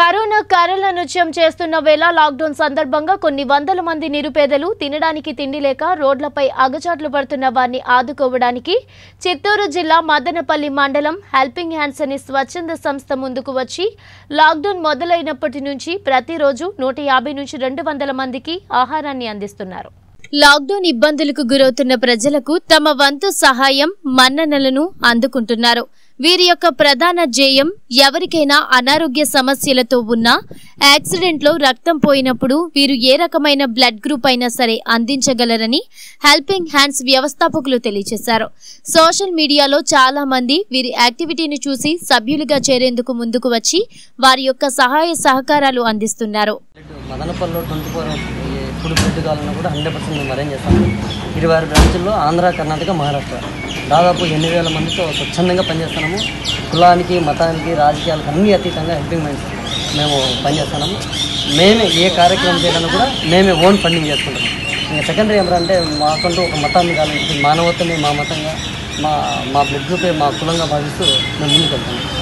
corona కరల నృత్యం చేస్తున్న వేళ లాక్డౌన్ సందర్భంగా కొన్ని వందల మంది నిరుపేదలు తినడానికి తిండి లేక రోడ్లపై అగచాట్లు పడుతున్న వారిని ఆదుకోవడానికి చిత్తూరు జిల్లా మదనపల్లి మండలం హెల్పింగ్ హ్యాండ్స్ అనే స్వచ్ఛంద సంస్థ ముందుకు వచ్చి లాక్డౌన్ మొదలైనప్పటి నుంచి ప్రతిరోజు నూట యాభై నుంచి రెండు వందల మందికి ఆహారాన్ని అందిస్తున్నారు లాక్డౌన్ ఇబ్బందులకు గురవుతున్న ప్రజలకు తమ వంతు సహాయం మన్ననలను అందుకుంటున్నారు వీరి యొక్క ప్రధాన ధ్యేయం ఎవరికైనా అనారోగ్య సమస్యలతో ఉన్నా యాక్సిడెంట్లో రక్తం పోయినప్పుడు వీరు ఏ రకమైన బ్లడ్ గ్రూప్ అయినా సరే అందించగలరని హెల్పింగ్ హ్యాండ్స్ వ్యవస్థాపకులు తెలియజేశారు సోషల్ మీడియాలో చాలా మంది వీరి యాక్టివిటీని చూసి సభ్యులుగా చేరేందుకు ముందుకు వచ్చి వారి యొక్క సహాయ సహకారాలు అందిస్తున్నారు మదనపల్లిలో ట్వంటీ ఫోర్ ఎప్పుడు బ్లడ్ కావాలన్నా కూడా హండ్రెడ్ పర్సెంట్ మేము అరేంజ్ చేస్తాము ఇరవై ఆరు బ్రాంచుల్లో ఆంధ్ర కర్ణాటక మహారాష్ట్ర దాదాపు ఎనిమిది వేల మందితో స్వచ్ఛందంగా పనిచేస్తున్నాము కులానికి మతానికి రాజకీయాలకు అన్ని అతీతంగా హెల్పింగ్ మైండ్స్ మేము పనిచేస్తున్నాము మేమే ఏ కార్యక్రమం చేయడానికి కూడా మేమే ఓన్ ఫండింగ్ చేసుకుంటాము ఇంకా సెకండరీ ఏమంటే మాకంటూ ఒక మతాన్ని కావాలని మానవత్వమే మా మతంగా మా మా బ్లడ్ గ్రూపే మా కులంగా భావిస్తూ మేము ముందుకు వెళ్తాము